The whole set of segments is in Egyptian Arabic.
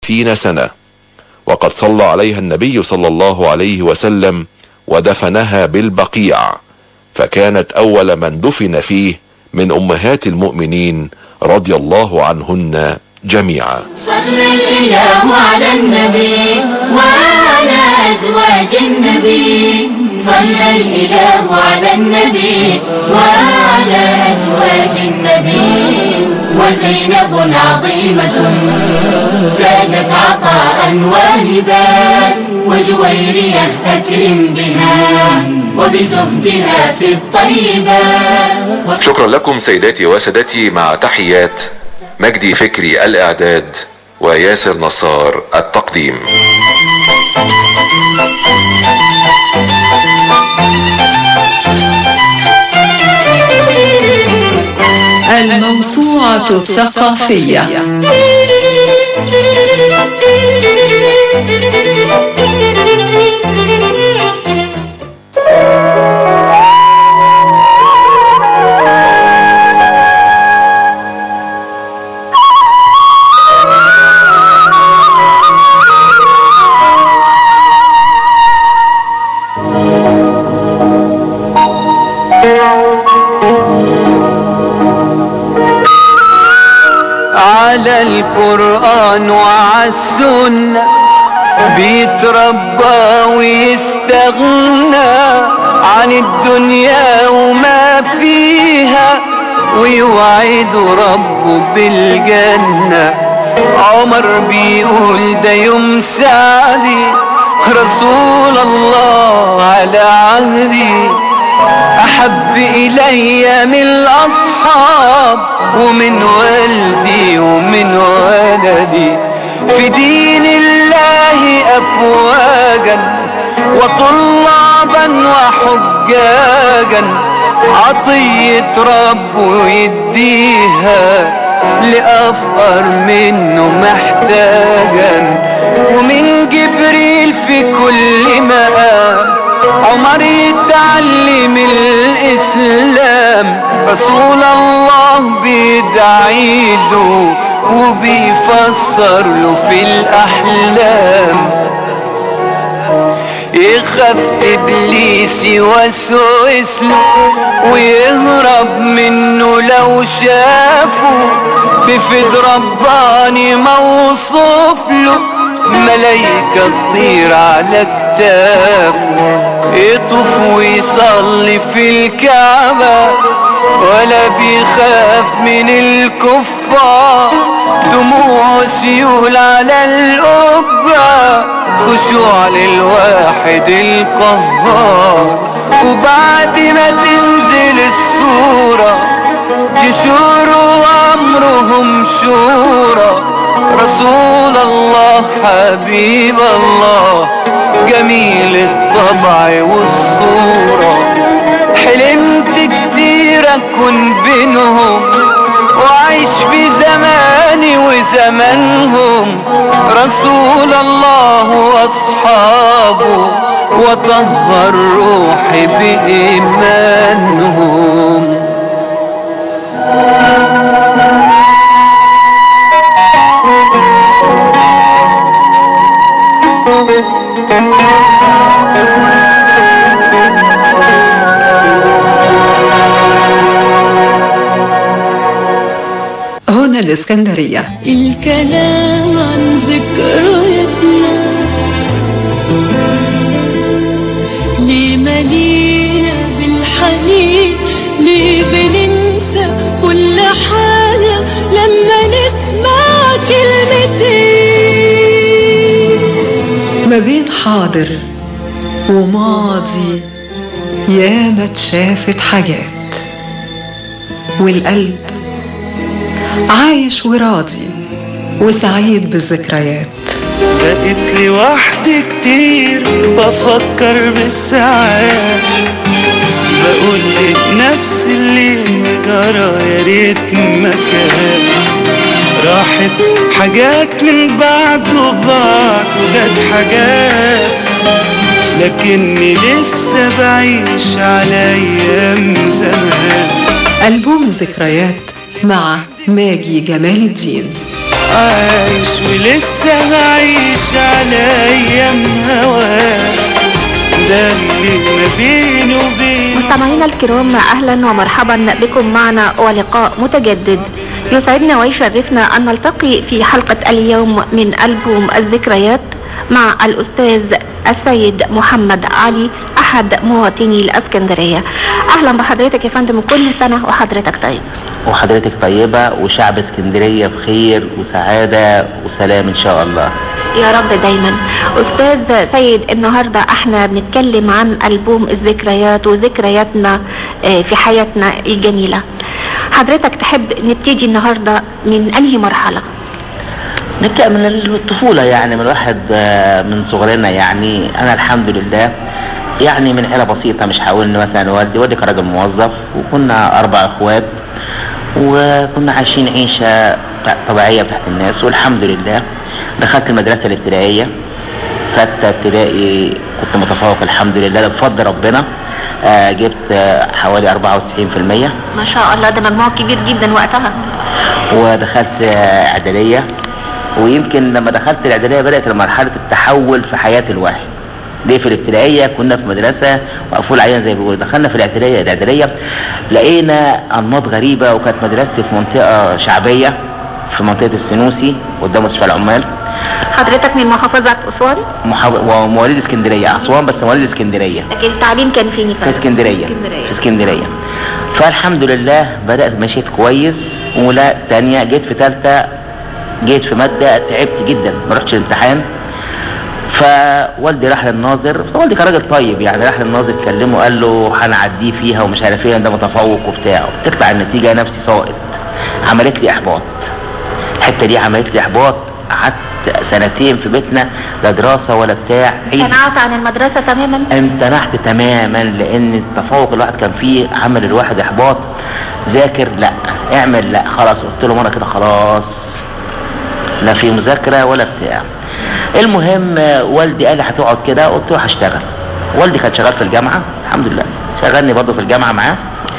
ثلاثين سنة وقد صلى عليها النبي صلى الله عليه وسلم ودفنها بالبقيع فكانت اول من دفن فيه من امهات المؤمنين رضي الله عنهن جميعا صلى الاله على النبي وعلى ازواج النبي صلى الاله على النبي وعلى ازواج النبي وزينب عظيمة زادت عطاء واهبا وجويرية أكرم بها وبزهدها في الطيبات شكرا لكم سيداتي وسادتي مع تحيات مجدي فكري الاعداد وياسر نصار التقديم الموسوعة الثقافية على القرآن وعلى السنة بيتربى ويستغنى عن الدنيا وما فيها ويوعد ربه بالجنة عمر بيقول ده يوم سعدي رسول الله على عهدي أحب إلي من الأصحاب ومن والدي ومن ولدي في دين الله أفواجا وطلابا وحجاجا عطية ربه يديها لأفقر منه محتاجا ومن جبريل في كل مقام عمر يتعلم الإسلام رسول الله بيدعي له وبيفسر له في الأحلام يخاف إبليس يوسوس له ويهرب منه لو شافه بفد رباني موصوف له ملايكة تطير على كتافه يطوف ويصلي في الكعبة ولا بيخاف من الكفار دموع سيول على القبة خشوع للواحد القهار وبعد ما تنزل السورة يشوروا أمرهم شورى رسول الله حبيب الله جميل الطبع والصورة حلمت كتير أكون بينهم وعيش في زماني وزمانهم رسول الله وأصحابه وطهر روحي بإيمانهم هنا الإسكندرية الكلام عن ذكرياتنا ليه ملينا بالحنين ليه بننسى كل حاجة لما نسمع كلمتين ما بين حاضر وماضي ياما اتشافت حاجات والقلب عايش وراضي وسعيد بالذكريات بقيت لوحدي كتير بفكر بالساعات بقول لنفسي اللي جرى يا ريت مكان راحت حاجات من بعد وبعد وجت حاجات لكني لسه بعيش على ايام زمان ألبوم ذكريات مع ماجي جمال الدين عايش ولسه هعيش على ايام هواه ده اللي ما بيني وبينه مستمعينا الكرام اهلا ومرحبا بكم معنا ولقاء متجدد يسعدنا ويشرفنا ان نلتقي في حلقه اليوم من البوم الذكريات مع الاستاذ السيد محمد علي احد مواطني الاسكندريه اهلا بحضرتك يا فندم كل سنه وحضرتك طيب وحضرتك طيبة وشعب اسكندرية بخير وسعادة وسلام إن شاء الله يا رب دايما استاذ سيد النهارده احنا بنتكلم عن البوم الذكريات وذكرياتنا آه، في حياتنا الجميله حضرتك تحب نبتدي النهارده من انهي مرحله نبدأ من الطفولة يعني من الواحد آه، من صغرنا يعني أنا الحمد لله يعني من عيلة بسيطة مش هقول إن مثلا والدي والدي كان راجل موظف وكنا أربع إخوات وكنا عايشين عيشة بتاع- طبيعية بتاعت الناس والحمد لله دخلت المدرسة الابتدائية ستة ابتدائي كنت متفوق الحمد لله بفضل ربنا آه، جبت آه، حوالي 94% ما شاء الله ده مجموع كبير جدا وقتها ودخلت آه، اعداديه ويمكن لما دخلت الاعداديه بدات مرحله التحول في حياه الواحد ليه في الابتدائيه كنا في مدرسه مقفول علينا زي ما بيقولوا دخلنا في الاعداديه الاعداديه لقينا انماط غريبه وكانت مدرستي في منطقه شعبيه في منطقه السنوسي قدام مستشفى العمال حضرتك من محافظه اسوان محاو- ومواليد اسكندريه اسوان بس مواليد اسكندريه لكن التعليم كان فين يا في فندم؟ اسكندريه اسكندريه في اسكندريه فالحمد لله بدات مشيت كويس ولا تانية جيت في ثالثه جيت في ماده تعبت جدا ما رحتش الامتحان فوالدي راح للناظر والدي كان راجل طيب يعني راح للناظر كلمه قال له هنعديه فيها ومش عارف ايه ده متفوق وبتاع تطلع النتيجه نفسي ساقط عملت لي احباط الحته دي عملت لي احباط قعدت سنتين في بيتنا لا دراسه ولا بتاع عيد امتنعت عن المدرسه تماما امتنعت تماما لان التفوق الواحد كان فيه عمل الواحد احباط ذاكر لا اعمل لا خلاص قلت له مره كده خلاص لا في مذاكره ولا بتاع المهم آه، والدي قال لي هتقعد كده قلت له هشتغل والدي كان شغال في الجامعه الحمد لله شغلني برضه في الجامعه معاه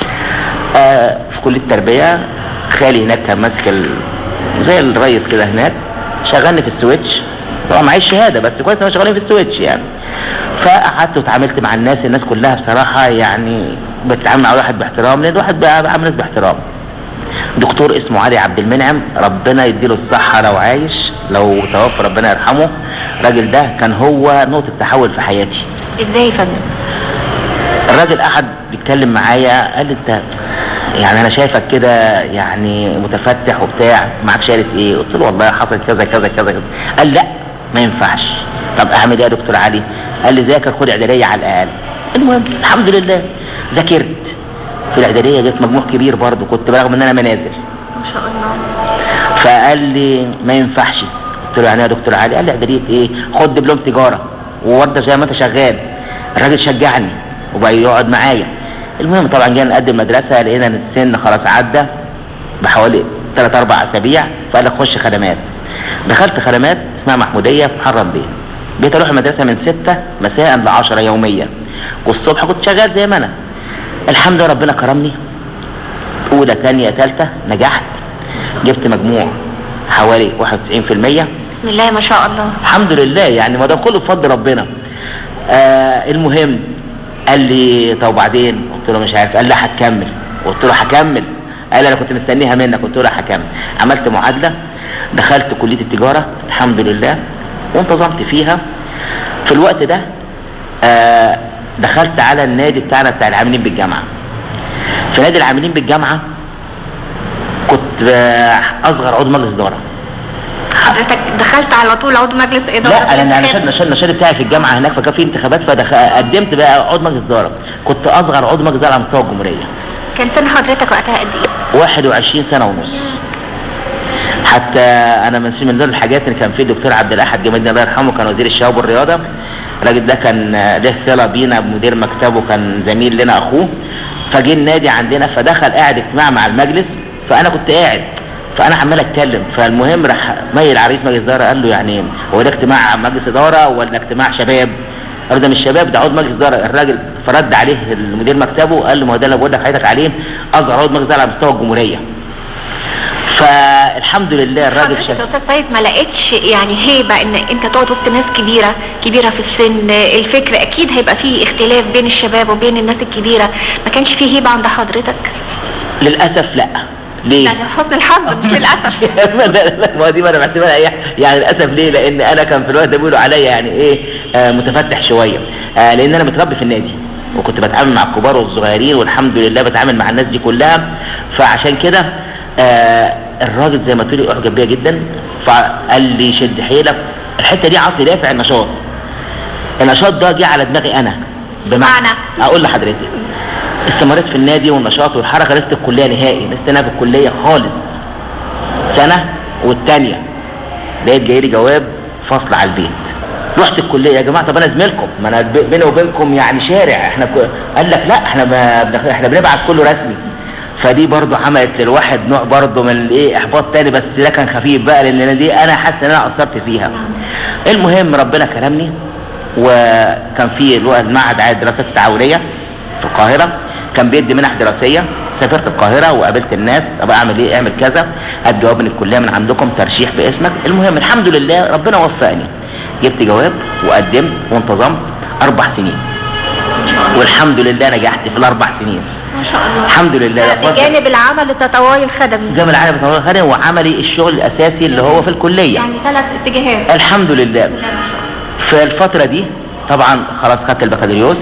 آه في كليه التربيه خالي هناك كان ماسك ال... زي الريس كده هناك شغلني في السويتش طبعا معيش شهاده بس كويس ان هو شغالين في السويتش يعني فقعدت واتعاملت مع الناس الناس كلها بصراحه يعني بتتعامل مع الواحد باحترام لان الواحد بقى بعمل الناس باحترام دكتور اسمه علي عبد المنعم ربنا يديله الصحة لو عايش لو توفى ربنا يرحمه الراجل ده كان هو نقطة تحول في حياتي ازاي يا فندم الراجل قعد بيتكلم معايا قال لي انت يعني انا شايفك كده يعني متفتح وبتاع معاك شهاده ايه؟ قلت له والله حصل كذا كذا كذا كذا قال لا ما ينفعش طب اعمل ايه يا دكتور علي؟ قال لي ذاكر خد اعداديه على الاقل المهم الحمد لله ذاكرت في الاعداديه جبت مجموع كبير برضه كنت برغم ان انا منازل ما شاء الله فقال لي ما ينفعش قلت له يعني إيه يا دكتور علي قال لي اعداديه ايه خد دبلوم تجاره وورده زي ما انت شغال الراجل شجعني وبقى يقعد معايا المهم طبعا جينا نقدم مدرسه لقينا ان السن خلاص عدى بحوالي ثلاث اربع اسابيع فقال لك خش خدمات دخلت خدمات اسمها محموديه في محرم بيه بقيت اروح المدرسه من 6 مساء ل 10 يوميا والصبح كنت شغال زي ما انا الحمد لله ربنا كرمني اولى ثانيه ثالثه نجحت جبت مجموع حوالي 91% بسم الله ما شاء الله الحمد لله يعني ما ده كله بفضل ربنا آه المهم قال لي طب وبعدين قلت له مش عارف قال لا هتكمل قلت له هكمل قال انا كنت مستنيها منك قلت له هكمل عملت معادله دخلت كليه التجاره الحمد لله وانتظمت فيها في الوقت ده آه دخلت على النادي بتاعنا بتاع العاملين بالجامعه في نادي العاملين بالجامعه كنت آه، اصغر عضو مجلس اداره حضرتك دخلت على طول عضو مجلس اداره لا انا انا شاد نشاد نشاد بتاعي في الجامعه هناك فكان في انتخابات فقدمت بقى عضو مجلس اداره كنت اصغر عضو مجلس اداره على مستوى الجمهوريه كان سن حضرتك وقتها قد ايه 21 سنه ونص حتى انا من من ضمن الحاجات ان كان في الدكتور عبد الاحد جمال الله يرحمه كان وزير الشباب والرياضه الراجل ده كان له صله بينا بمدير مكتبه كان زميل لنا اخوه فجه النادي عندنا فدخل قاعد اجتماع مع المجلس فانا كنت قاعد فانا عمال اتكلم فالمهم راح ميل على رئيس مجلس اداره قال له يعني هو ده اجتماع مجلس اداره ولا اجتماع شباب؟ قال له ده مش شباب ده عضو مجلس اداره الراجل فرد عليه المدير مكتبه قال له ما هو ده اللي بقول لك حضرتك عليه اصغر عضو مجلس اداره على مستوى الجمهوريه ف فالحمد لله الراجل حضرتك شاف يا استاذ سيد ما لقيتش يعني هيبه ان انت تقعد وسط ناس كبيره كبيره في السن الفكر اكيد هيبقى فيه اختلاف بين الشباب وبين الناس الكبيره ما كانش فيه هيبه عند حضرتك للاسف لا ليه؟ يعني حسن الحظ مش للاسف لا لا لا ما دي ما انا بعتبرها ايه يعني للاسف ليه لان انا كان في الوقت ده بيقولوا عليا يعني ايه آه متفتح شويه آه لان انا متربي في النادي وكنت بتعامل مع الكبار والصغيرين والحمد لله بتعامل مع الناس دي كلها فعشان كده آه الراجل زي ما تقولي اعجب بيا جدا فقال لي شد حيلك الحته دي عاطي دافع النشاط النشاط ده جه على دماغي انا بمعنى؟ اقول لحضرتك استمريت في النادي والنشاط والحركه لست الكليه نهائي لست انا في الكليه خالص سنه والتانيه لقيت جاي لي جواب فصل على البيت رحت الكليه يا جماعه طب انا زميلكم ما انا ب- بيني وبينكم يعني شارع احنا ك... قال لك لا احنا ما بنخ- احنا بنبعت كله رسمي فدي برضو عملت للواحد نوع برضو من الايه احباط تاني بس ده كان خفيف بقى لان أنا دي انا حاسس ان انا قصرت فيها المهم ربنا كرمني وكان في اللي هو المعهد عالي الدراسات التعاونيه في القاهره كان بيدي منح دراسيه سافرت القاهره وقابلت الناس طب اعمل ايه اعمل كذا هات جواب من الكليه من عندكم ترشيح باسمك المهم الحمد لله ربنا وفقني جبت جواب وقدمت وانتظمت اربع سنين والحمد لله نجحت في الاربع سنين ما شاء الله الحمد لله ده فترة- بجانب العمل التطوعي الخدمي جامع العالم بتاع الخارج وعملي الشغل الاساسي اللي هو في الكليه يعني ثلاث اتجاهات الحمد لله في الفترة دي طبعا خلاص خدت البكالوريوس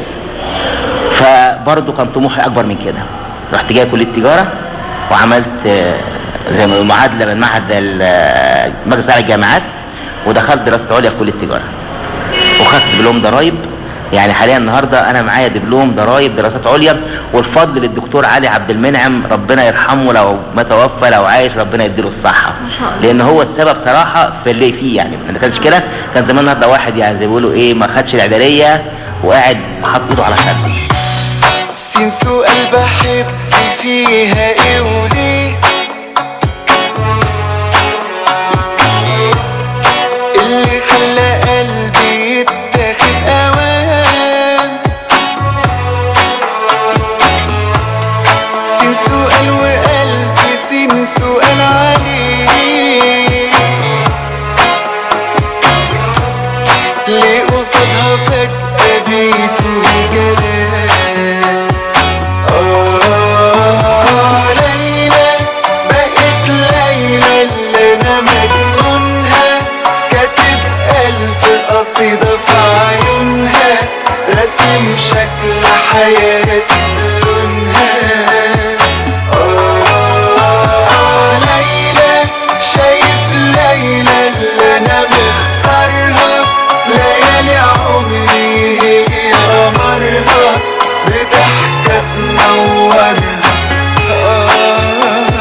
فبرضه كان طموحي أكبر من كده رحت جاي كلية تجارة وعملت آه، زي ما معادلة من معهد ال- آه، مجلس أعلى الجامعات ودخلت دراسة عليا في كلية تجارة وخدت دبلوم ضرايب يعني حاليا النهارده انا معايا دبلوم ضرايب دراسات عليا والفضل للدكتور علي عبد المنعم ربنا يرحمه لو ما توفى لو عايش ربنا يديله الصحه ما شاء الله. لان هو السبب صراحه في اللي فيه يعني ما كانش كده كان زمان النهارده واحد يعني زي ما بيقولوا ايه ما خدش العدليه وقاعد حاطط ايده على خده سين سؤال بحب فيها ايه وليه اللي خلى قلبي يتاخد اوام سين سؤال والف سين سؤال عليه ليه قصادها فجأة بيتوه جلال آه ليلى بقت ليلى اللي أنا مجنونها كاتب ألف قصيدة في عيونها راسم شكل حياتي بلونها آه ليلى شايف ليلى اللي أنا مختارها ليالي عمري هي قمرها بضحكة تنورها آه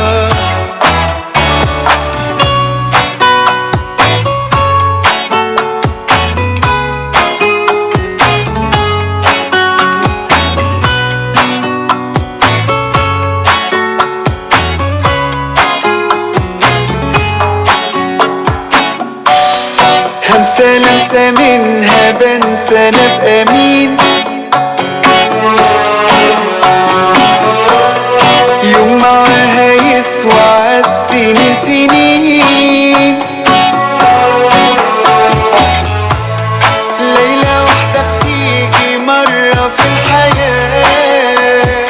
همسة لمسة منها بنسى انا ابقى مين يوم معاها يسوى عالسنين سنين ليلة واحدة بتيجي مرة في الحياة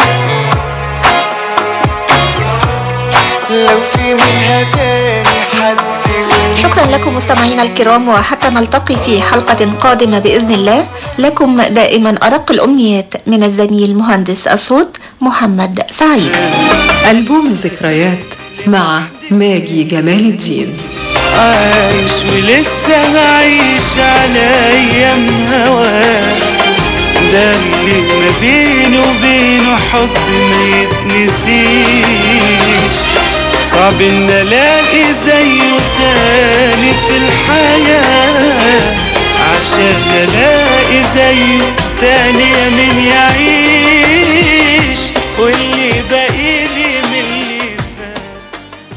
لو في منها تاني حد يقول شكرا لكم مستمعينا الكرام وحتى نلتقي في حلقة قادمة بإذن الله لكم دائما أرق الأمنيات من الزميل مهندس الصوت محمد سعيد ألبوم ذكريات مع ماجي جمال الدين عايش ولسه هعيش على ايام هواه ده اللي ما بيني وبينه حب ما يتنسيش صعب ان الاقي زيه تاني في الحياة عشان الاقي زيه تاني يا من يعيش واللي باقيلي من اللي فات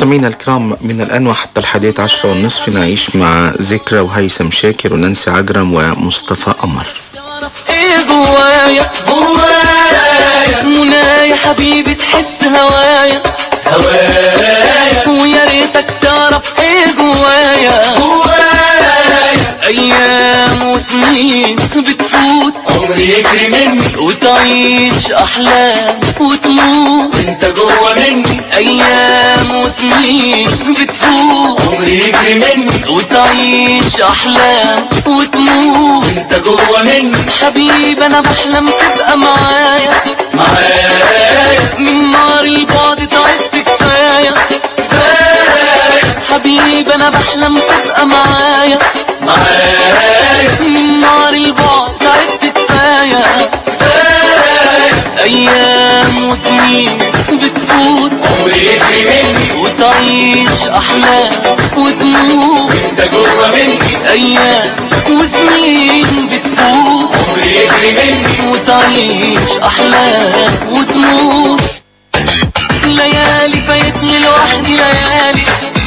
مستمعينا الكرام من الآن وحتى الحادية عشرة والنصف نعيش مع ذكرى وهيثم شاكر ونانسي عجرم ومصطفى قمر ايه جوايا جوايا منى يا حبيبي تحس هوايا هوايا ويا ريتك تعرف ايه جوايا جوايا ايام وسنين بتفوت عمري يجري مني وتعيش احلام وتموت انت جوا مني ايام وسنين بتفوت عمري يجري مني وتعيش احلام وتموت انت جوا مني حبيبي انا بحلم تبقى معايا معايا من نار البعد تعبت كفايه كفايه حبيبي انا بحلم تبقى معايا معايا من نار البعد تعبت كفايه كفايه ايام وسنين بتفوت عمري يجري مني وتعيش احلام وتموت انت جوا مني ايام وسنين بتفوت عمري يجري مني وتعيش احلام وتموت ليالي فايتني لوحدي ليالي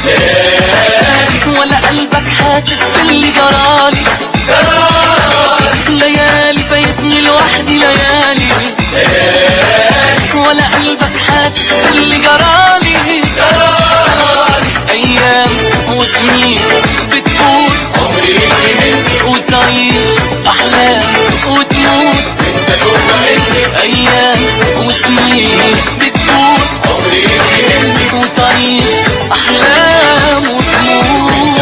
ولا قلبك حاسس باللي جرالي ليالي فايتني لوحدي ليالي ولا قلبك حاسس باللي جرالي ايام وسنين بتفوت عمري يجري مني وتعيش احلام وتموت انت جوا مني ايام وسنين بتفوت عمري يجري مني وتعيش احلام وتموت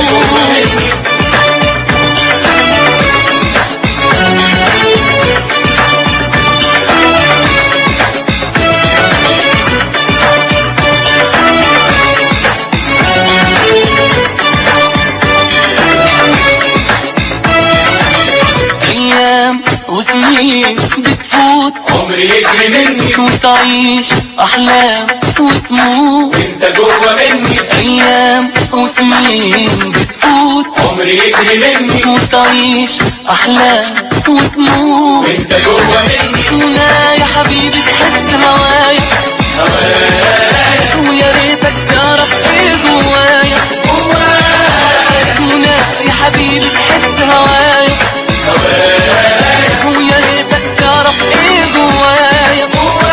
ايام وسنين بتفوت عمري يجري مني وتعيش احلام وتموت انت جوا مني ايام وسنين بتفوت عمري يجري مني وتعيش احلام وتموت انت جوا مني ولا يا حبيبي تحس هوايا هوايا ويا ريتك تعرف ايه جوايا جوايا منى يا حبيبي تحس هوايا ويا ريتك تعرف ايه جوايا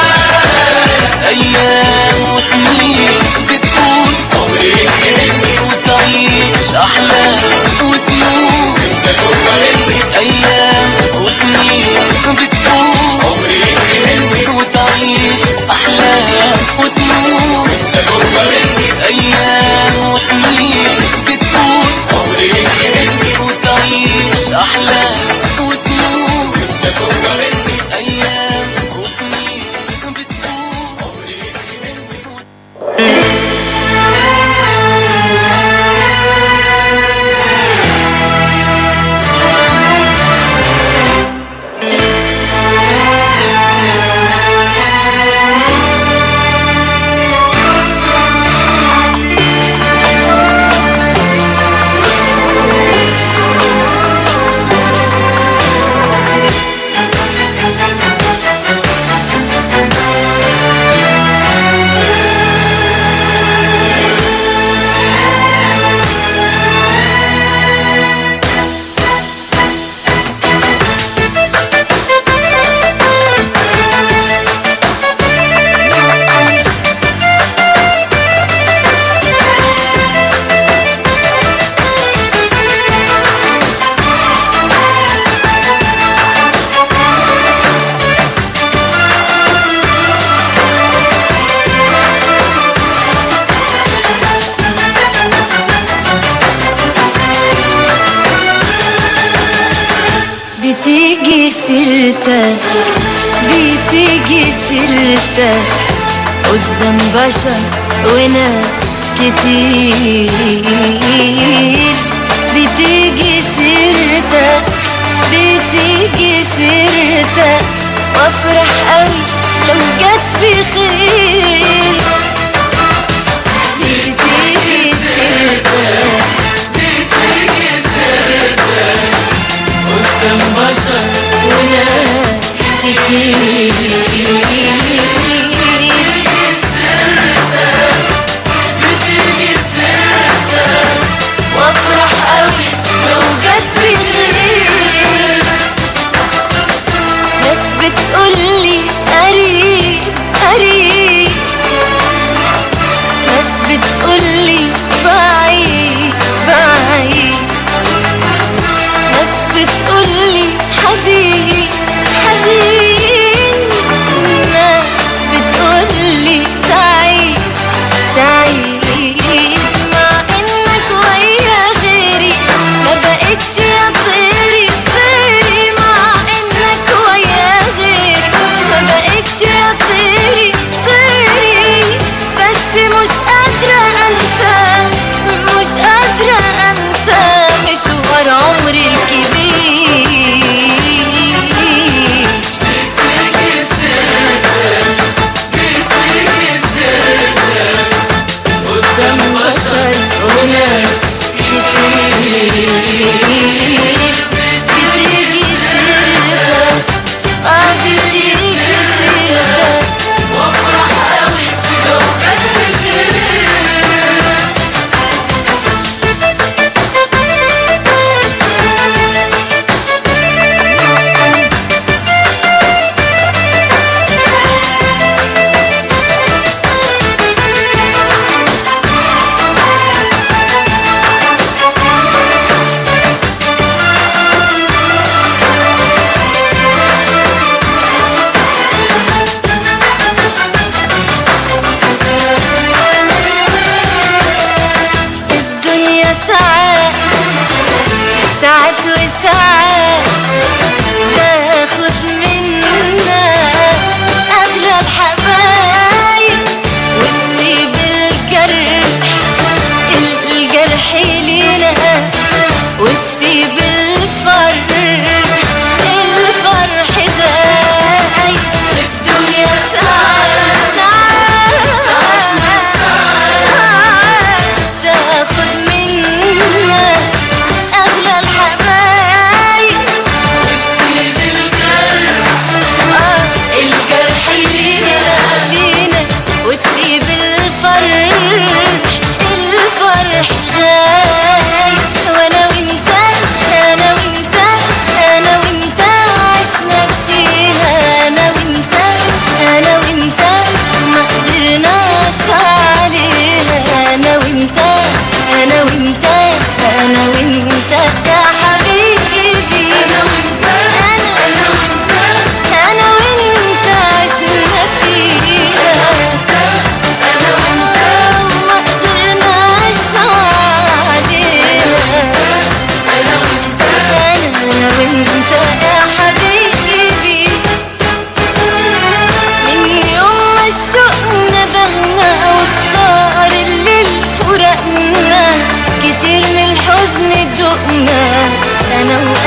ايام وسنين بتفوت عمري يجري مني وتعيش احلام وتموت انت جوا مني ايام وسنين بتفوت عمري يجري مني وتعيش احلام وتموت انت جوا مني ايام وسنين بتفوت عمري يجري مني وتعيش احلام وتموت انت جوا مني ايام وسنين بتفوت عمري يجري مني بتيجي سيرتك بتيجي سيرتك قدام بشر وناس كتير بتيجي سيرتك بتيجي سيرتك وافرح قوي لو جت في خير بتيجي سيرتك بتيجي سيرتك قدام بشر وناس كتير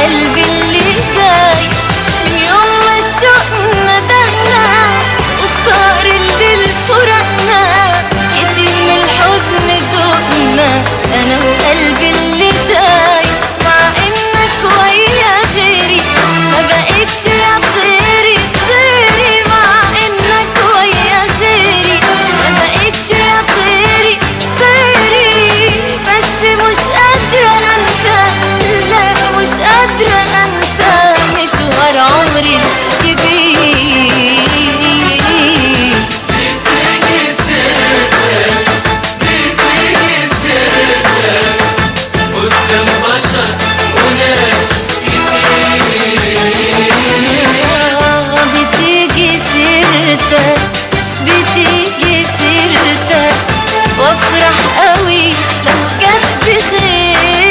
قلبي اللي داي من يوم ما الشوق ندهنا واختار اللي لفراقنا كتير من الحزن دقنا انا وقلبي اللي داي مع انك ويا غيري ما بقتش يا طيري غيري مع انك ويا غيري ما بقتش يا طيري طيري بس مش قادرة انسى لا مش قادرة انسى مشوار عمري الكبير قدام بشر وناس بتيجي سيرتك بتيجي سيرتك وافرح قوي لو جت بخير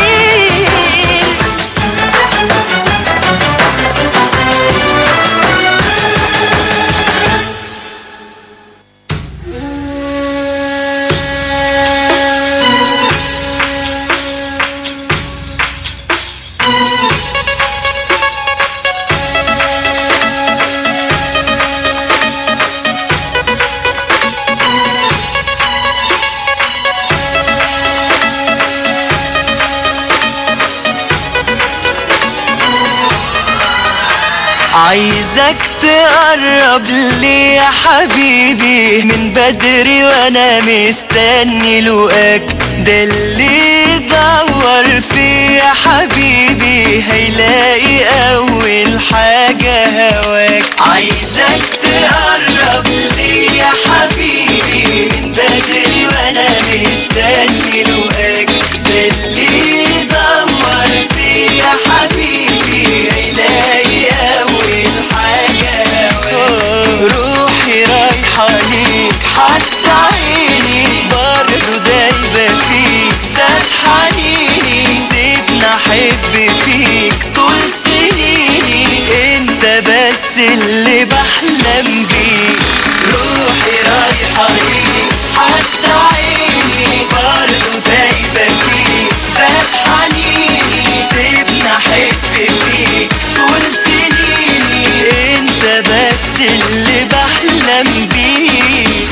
عايزك تقرب لي يا حبيبي من بدري وانا مستني لقاك ده اللي يدور فيه يا حبيبي هيلاقي اول حاجة هواك عايزك تقرب لي يا حبيبي من بدري وانا مستني لقاك ده اللي يدور فيه يا حبيبي هيلاقي اول حاجة هواك روحي رايحة ليك حتى عيني برضو دايبة فيك زاد حنيني سيبنا احب فيك طول سنيني انت بس اللي بحلم بيه روحي رايحة ليك حتى عيني برضو دايبة فيك زاد حنيني سيبنا احب فيك طول سنيني انت بس اللي بحلم بيه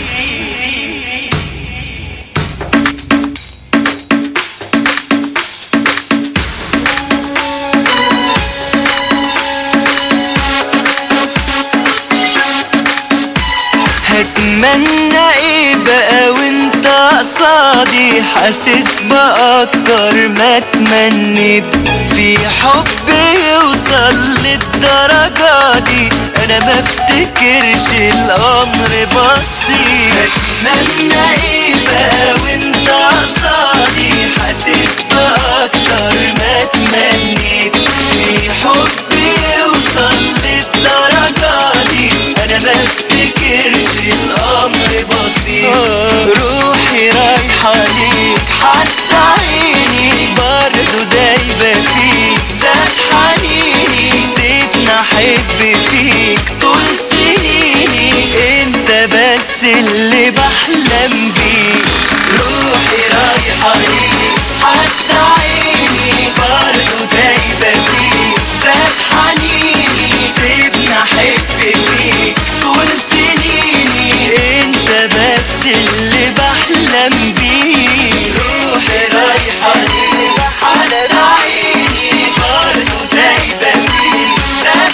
هتمنى ايه بقى وانت قصادي حاسس باكتر ما تمنيت في حب يوصل للدرجة دي انا ما افتكرش الامر بسيط هتمنى ايه بقى وانت قصادي حاسس باكتر ما تمنيت في حب يوصل للدرجة دي انا ما افتكرش الامر بسيط روحي رايحة ليك حتى عيني برضو دايبة فيك زاد حنيني سيبنا احب فيك طول سنيني انت بس اللي بحلم بيه روحي رايحة ليك حتى عيني برضو دايبة فيك زاد حنيني سيبنا احب فيك طول سنيني انت بس اللي بحلم بيه روحي رايحة ليك حتى عيني برضو دايبة فيك زاد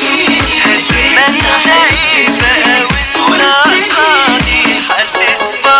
حنيني سيبنا احب طول سنيني حاسس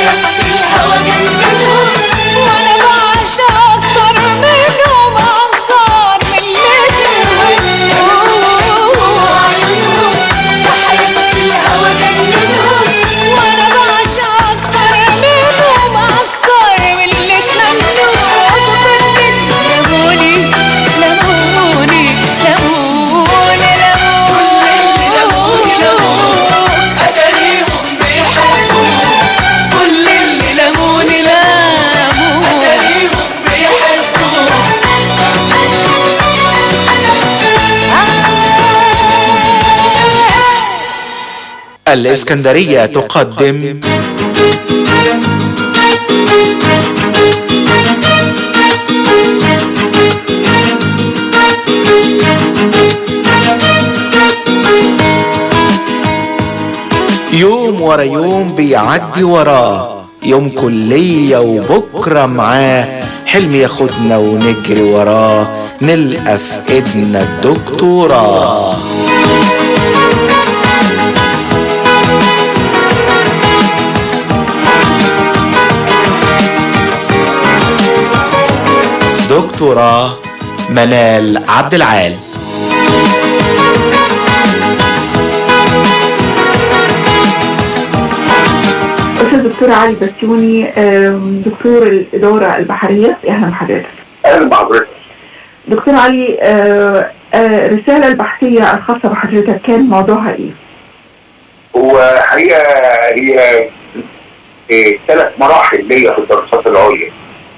سحرت في الهوى جننهم وانا بعشق اكتر منهم اكتر من عيونهم سحرت في الهوى جننهم وانا بعشق اكتر منهم اكتر من اللي اتمنوه لموني لموني لموني لموني أتاريهم بيحبوا كل اللي لموني لاموا أتاريهم بيحبوا الإسكندرية تقدم يوم ورا يوم بيعدي وراه يوم كلية وبكرة معاه حلم ياخدنا ونجري وراه نلقى في ايدنا الدكتوراه دكتوراه منال عبد العال أستاذ دكتور علي بسيوني آم، دكتور الإدارة البحرية أهلا بحضرتك اهلا بحضرتك دكتور علي آه، آه، الرسالة البحثية الخاصة بحضرتك كان موضوعها إيه؟ هو حقيقه هي إيه، ثلاث مراحل ليا في الدراسات العليا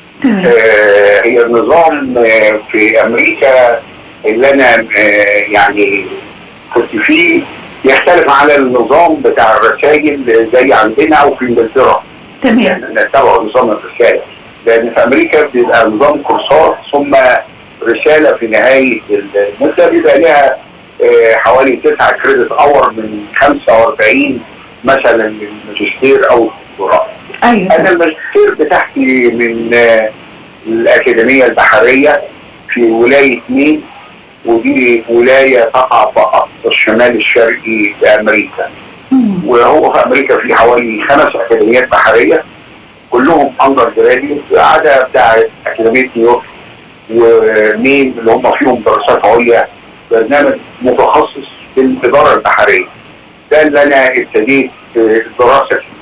آه، هي النظام آه، في امريكا اللي انا آه، يعني كنت فيه يختلف على النظام بتاع الرسائل زي عندنا او في انجلترا تمام يعني نتبع نظام الرساله لان في امريكا بيبقى نظام كورسات ثم رساله في نهايه المده بيبقى لها آه، حوالي 9 كريدت اور من 45 مثلا للماجستير او الدكتوراه. أيوة انا الماجستير بتاعتي من آه، الاكاديميه البحريه في ولايه مين ودي ولايه تقع في اقصى الشمال الشرقي في امريكا. وهو في امريكا في حوالي خمس اكاديميات بحريه كلهم اندر جراديوت عدا بتاع اكاديميه نيويورك ومين اللي هم فيهم دراسات عليا برنامج متخصص في الاداره البحريه ده اللي انا ابتديت الدراسه فيه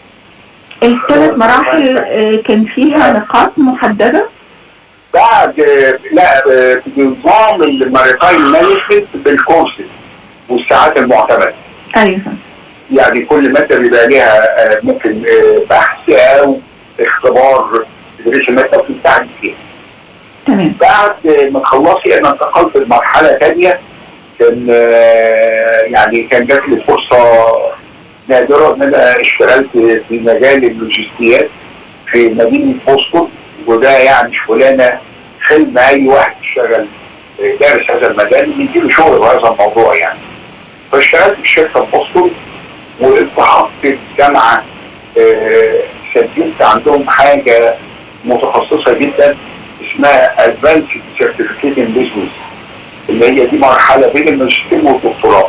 الثلاث مراحل آه، كان فيها نقاط محددة بعد لا بنظام الماريتايم مانجمنت بالكورسز والساعات المعتمده أيوة يعني كل ماده بيبقى ليها آه، ممكن آه، بحث او اختبار تدريس الماده وتمتحن فيها. تمام بعد ما خلصي انا انتقلت لمرحله ثانيه كان آه، يعني كان جات لي فرصه نادره ان انا اشتغلت في مجال اللوجستيات في مدينه بوسطن وده يعني شغلانه حلم اي واحد يشتغل آه، دارس هذا المجال يجيله شغل بهذا الموضوع يعني. فاشتغلت في شركه بوسطن والتحقت في جامعه آه، سجلت عندهم حاجه متخصصه جدا اسمها ادفانسد سيرتيفيكيت ان بيزنس اللي هي دي مرحله بين الماجستير والدكتوراه.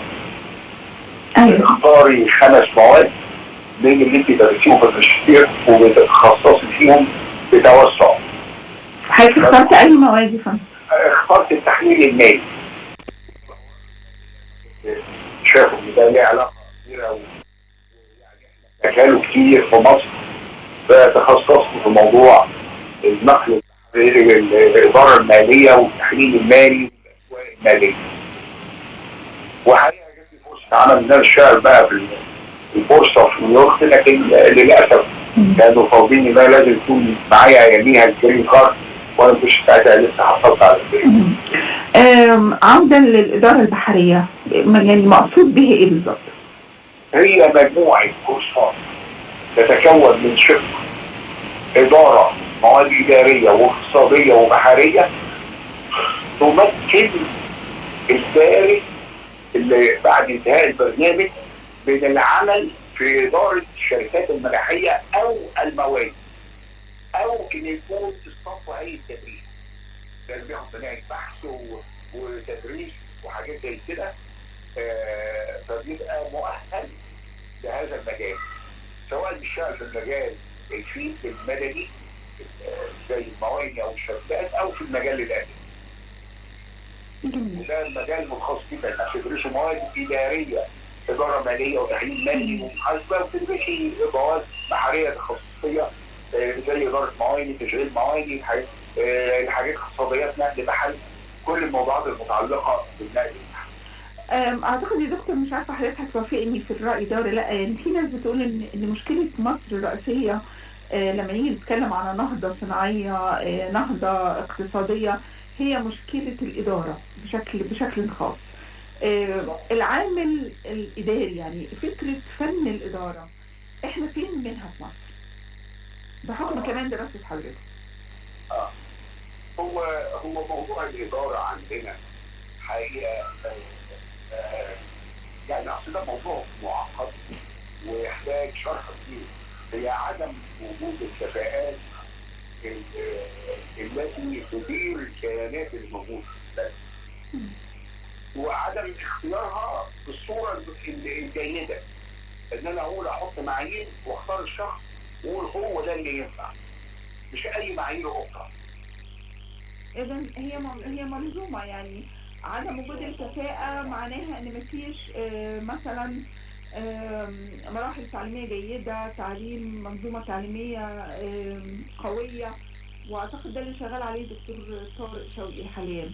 تختاري خمس مواد بين اللي انت درستيهم في الماجستير وبتتخصصي فيهم بتوسع. حضرتك اخترت أي مواد يا فندم؟ اخترت التحليل المالي. شافوا ان ده ليه علاقه كبيره و- مجاله كتير في مصر فتخصصت في موضوع النقل البحري، الاداره الماليه والتحليل المالي والاسواق الماليه. وحقيقه جت لي فرصه عمل ان انا اشتغل بقى في البورصه في نيويورك لكن للاسف كانوا طالبين ان انا لازم يكون معايا اياميها الجرين كارد وانا مش ساعتها لسه حصلت على الجرين آم، عودة للإدارة البحرية م- يعني مقصود به إيه بالظبط؟ هي مجموعة كورسات تتكون من شق إدارة مواد إدارية واقتصادية وبحرية تمكن الدارس اللي بعد انتهاء البرنامج من العمل في إدارة الشركات الملاحية أو المواد أو إن يكون في الصف هيئة تدريس ده اللي بياخد برنامج بحث و- وتدريس وحاجات زي كده آه، فبيبقى مؤهل لهذا المجال سواء بيشتغل في المجال الفيل المدني آه، زي المواني او الشركات او في المجال الادبي وده المجال متخصص جدا انك تدرسوا مواد اداريه اداره ماليه وتحليل مالي ومحاسبه وتدرسي مواد بحريه تخصصيه آه، زي اداره مواني تشغيل مواني الحاجات آه، الحاجات اقتصاديات نقل بحري كل الموضوعات المتعلقه بالنقل أم، اعتقد يا دكتور مش عارفه حضرتك هتوافقني في الراي ده ولا لا يعني في ناس بتقول ان ان مشكله مصر الرئيسيه آه، لما نيجي نتكلم على نهضه صناعيه آه، نهضه اقتصاديه هي مشكله الاداره بشكل بشكل خاص آه، العامل الاداري يعني فكره فن الاداره احنا فين منها في مصر بحكم كمان دراسه حضرتك آه. هو هو موضوع الاداره عندنا حقيقه آه، آه، يعني اصل ده موضوع معقد ويحتاج شرح كتير هي عدم وجود الكفاءات ال- آه، التي تدير الكيانات الموجوده في البلد. وعدم اختيارها بالصوره ال- الجيده ان انا اقول احط معايير واختار الشخص واقول هو ده اللي ينفع مش اي معايير اخرى اذا هي من- هي منظومه يعني عدم وجود الكفاءه معناها ان مفيش آه، مثلا آم، مراحل تعليميه جيده تعليم منظومه تعليميه آم، قويه واعتقد ده اللي شغال عليه دكتور طارق شوقي حاليا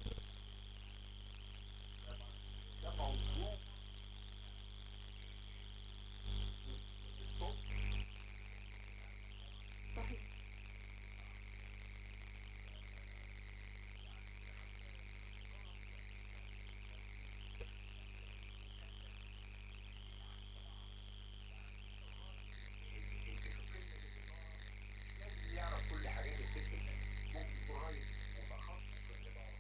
يعرف كل حاجات التكنيكال ممكن يكون راجل متخصص في الاداره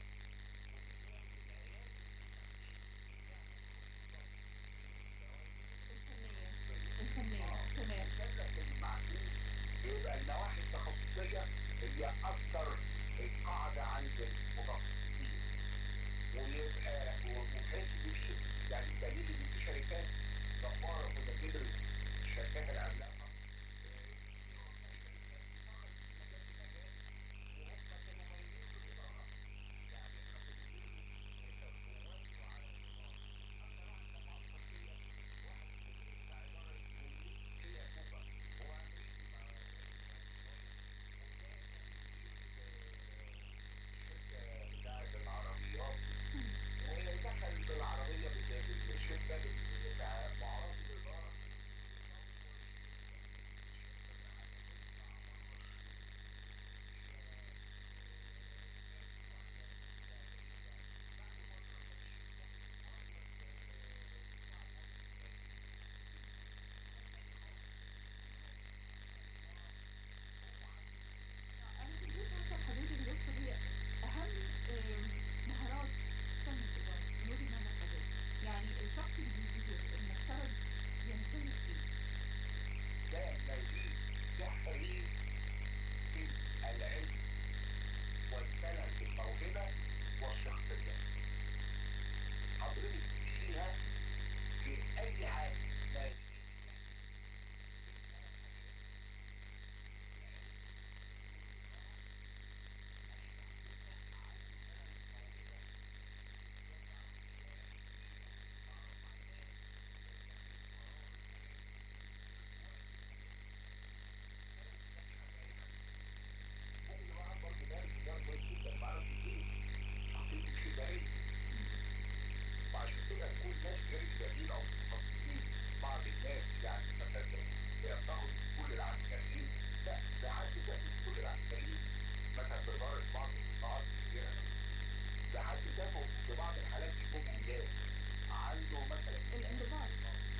يبقى النواحي التخصصيه هي اكثر قاعده عند المتخصصين ويبقى ومحيط بيه يعني دليل ان في شركات جباره كنا بندرس الشركات العملاقه بتاعت العربيات ودخل بالعربيه بالشركه بتاع معرض الاداره ده مزيد تحريم العلم والسنة الموهبة والشخصية حضرتك فيها في أي حاجة ما وعشان كده تكون ناس غير جميل او متخصصين بعض الناس يعني مثلا بياخدوا كل العسكريين لا ده حد بياخد كل العسكريين مثلا في اداره بعض القطاعات الكبيره ده حد بياخد في بعض الحالات يكون ممتاز عنده مثلا الانضباط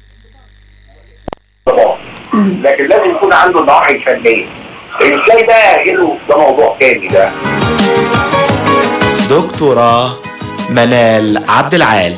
لكن لازم يكون عنده النواحي الفنيه ازاي بقى يأهله ده موضوع تاني ده دكتوراه منال عبد العال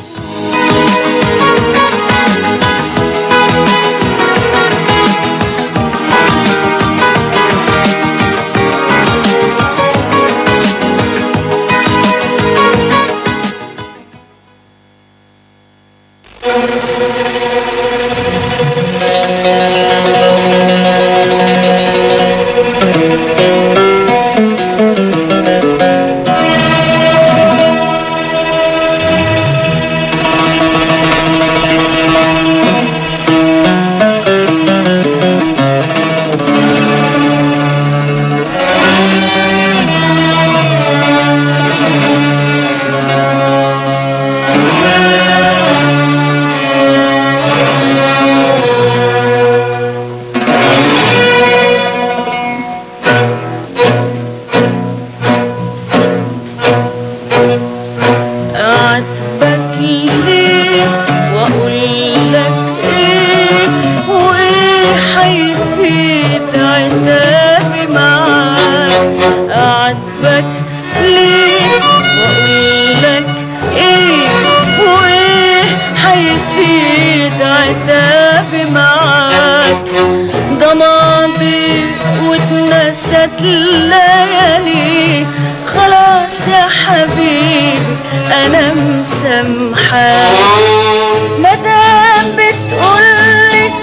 فاتت ليالي خلاص يا حبيبي انا مسامحاك مدام بتقولي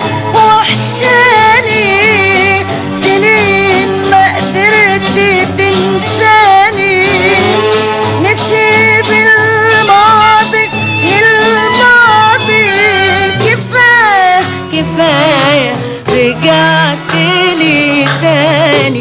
وحشاني سنين ما قدرت تنساني نسيب الماضي للماضي كفاية كفاية رجعت لي تاني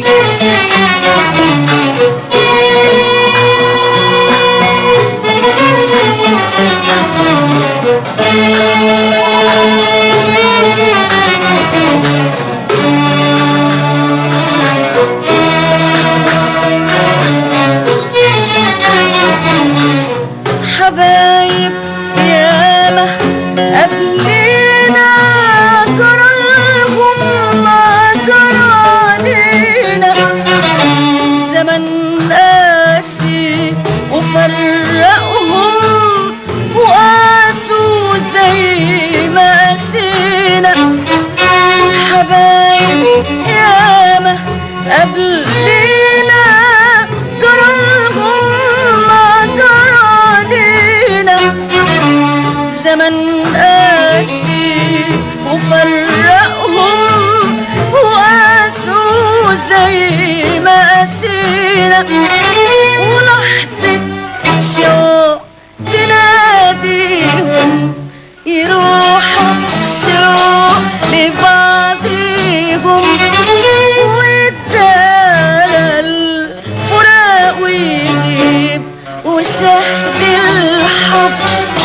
حبايب ياما قبلنا جرالهم ما جرالينا زمن قاسي وفرقهم وقاسوا زي ما قاسينا حبايب ياما قبلنا جرالهم ما جرالينا زمن قاسي وفرقهم وقاسوا زي ما قاسينا ولحظة شوق تناديهم يروحوا بشوق لبعضيهم والدار الفراق ويغيب وشهد الحب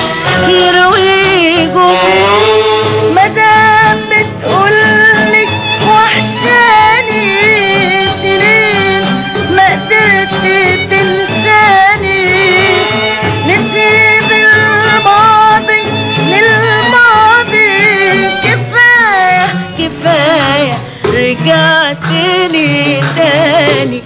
يرويجوا مدام بتقولي وحشاني سنين ما قدرت تنساني نسيب الماضي للماضي كفاية كفاية رجعت لي تاني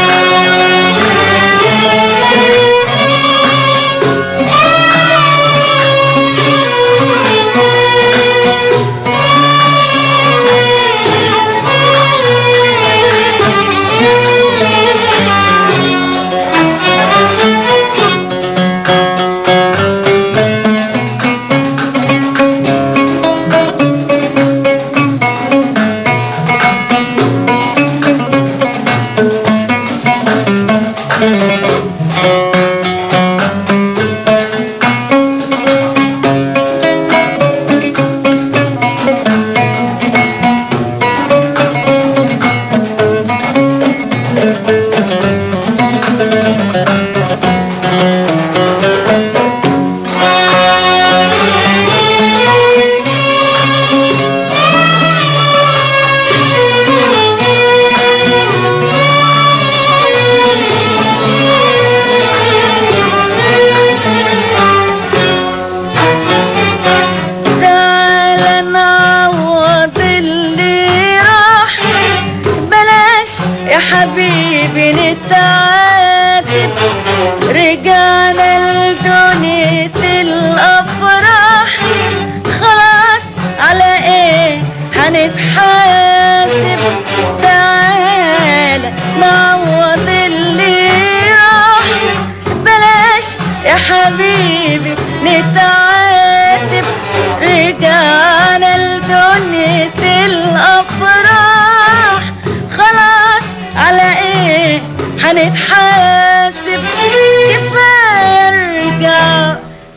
تعال نعوض اللي راح بلاش يا حبيبي نتعاتب رجعنا لدنيا الافراح خلاص على ايه هنتحاسب تعال نعوض اللي راح بلاش يا حبيبي نتعاتب رجعنا لدنيا الافراح خلاص على ايه هنتحاسب كفايه رجع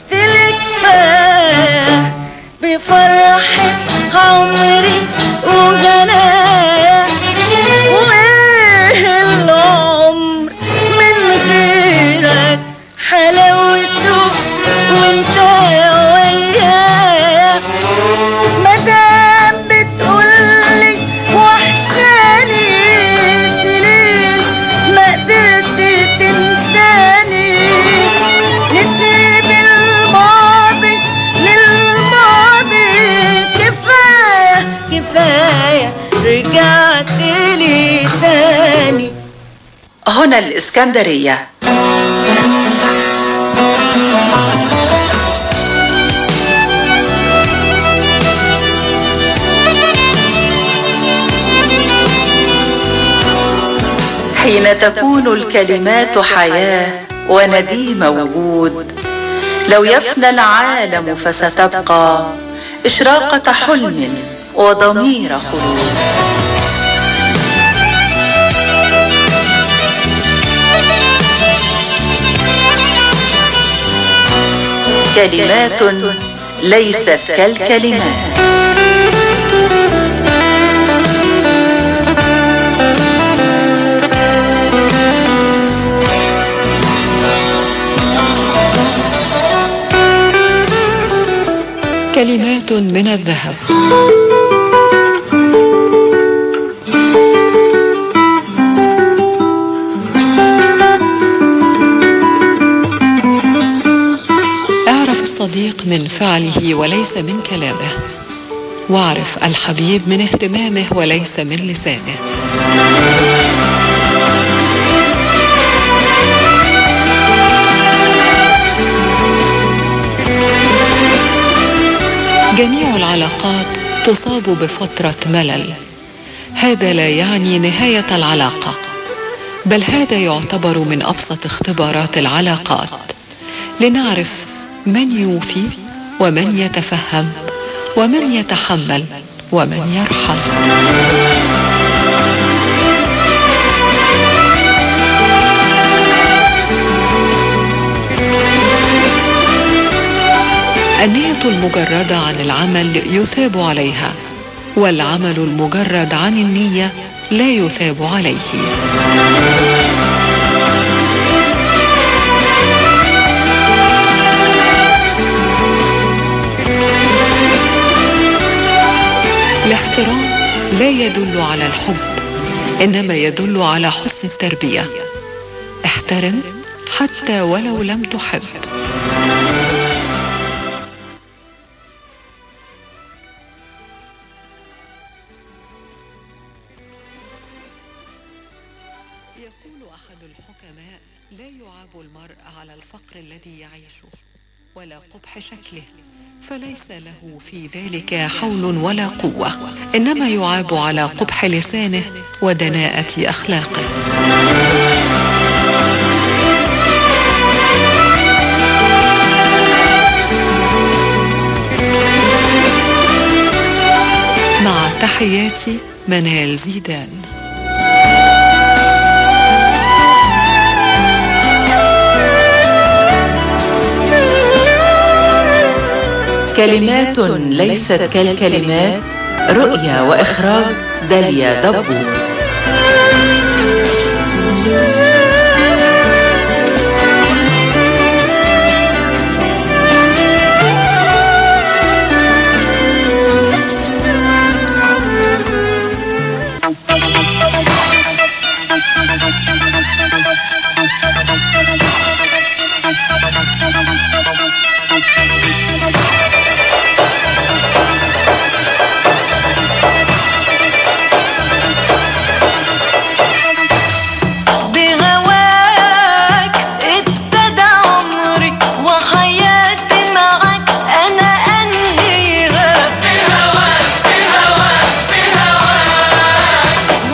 كفايه بفرحة عمري وغنايا وايه العمر من غيرك حلاوته وانت ويايا مدام بتقولي وحشاني سنين ما قدرت تنساني نسيب الماضي للماضي كفاية كفاية رجعت لي تاني هنا الإسكندرية حين تكون الكلمات حياة ونديم وجود لو يفنى العالم فستبقى إشراقة حلم وضمير خلود كلمات ليست كالكلمات كلمات من الذهب اعرف الصديق من فعله وليس من كلامه واعرف الحبيب من اهتمامه وليس من لسانه جميع العلاقات تصاب بفترة ملل هذا لا يعني نهاية العلاقة بل هذا يعتبر من أبسط اختبارات العلاقات لنعرف من يوفي ومن يتفهم ومن يتحمل ومن يرحل النية المجردة عن العمل يثاب عليها والعمل المجرد عن النية لا يثاب عليه الاحترام لا يدل على الحب انما يدل على حسن التربيه احترم حتى ولو لم تحب يقول احد الحكماء لا يعاب المرء على الفقر الذي يعيشه ولا قبح شكله فليس له في ذلك حول ولا قوه انما يعاب على قبح لسانه ودناءه اخلاقه مع تحياتي منال زيدان كلمات ليست كالكلمات رؤيا وإخراج داليا دبو بهواك ابتدى عمري وحياتي معاك انا انهيها بهواك بهواك بهواك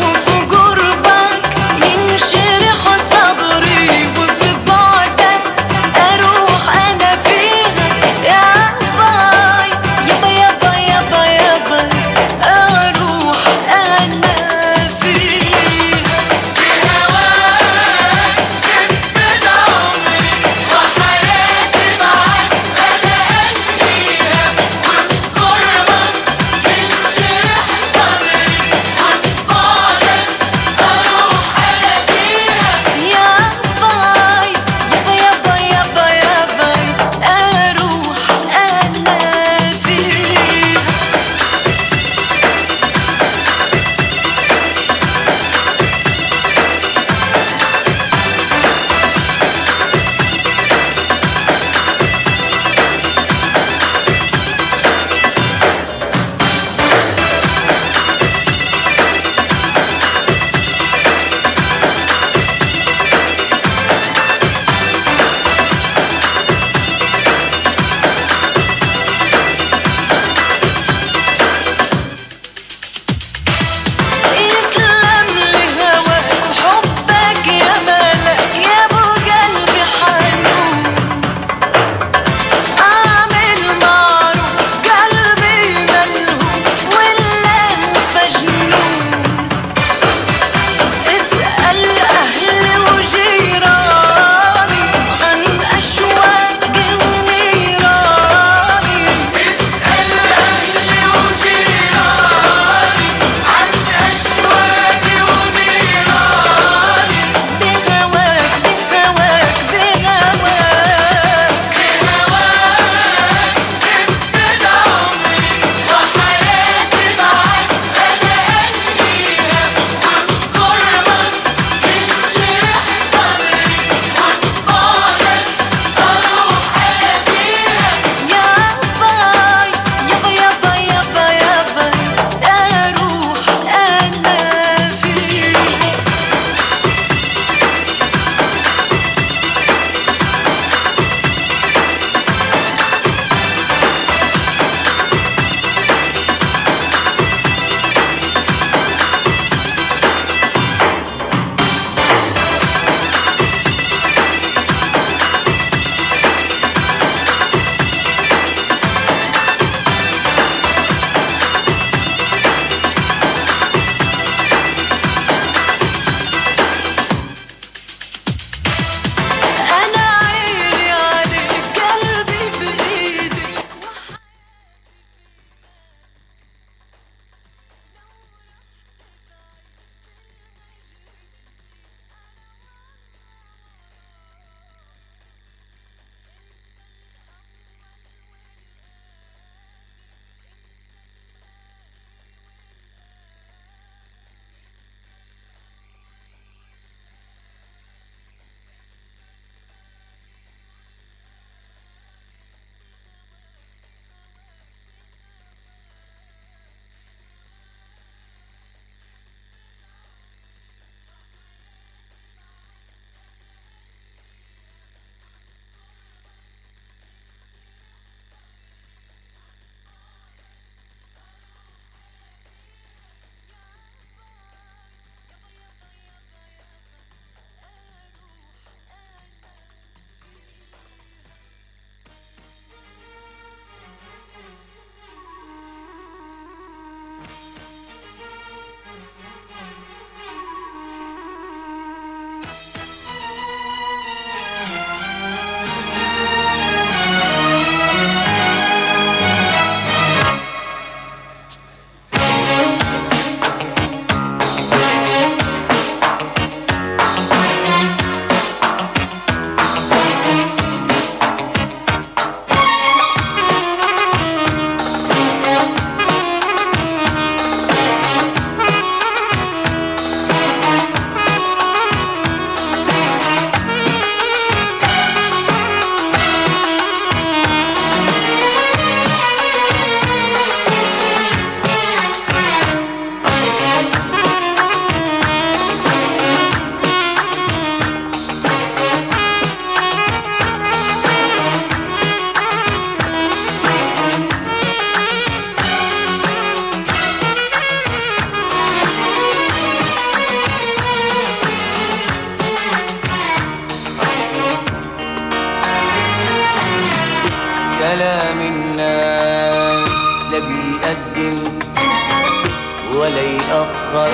بيقدم ولا يأخر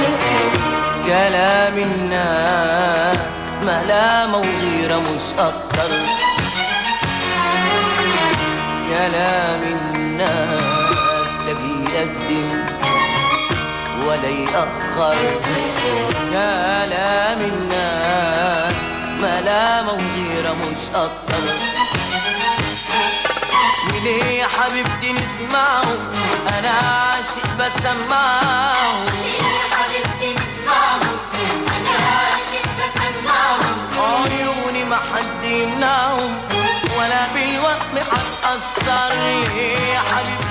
كلام الناس ملامة وغيرة مش أكتر كلام الناس لا بيقدم ولا يأخر كلام الناس ملامة وغيرة مش أكتر وليه يا حبيبتي نسمعه أنا عاشق بسمعه عيوني ما حد يمنعهم ولا بالوهم حتأثر يا حبيبتي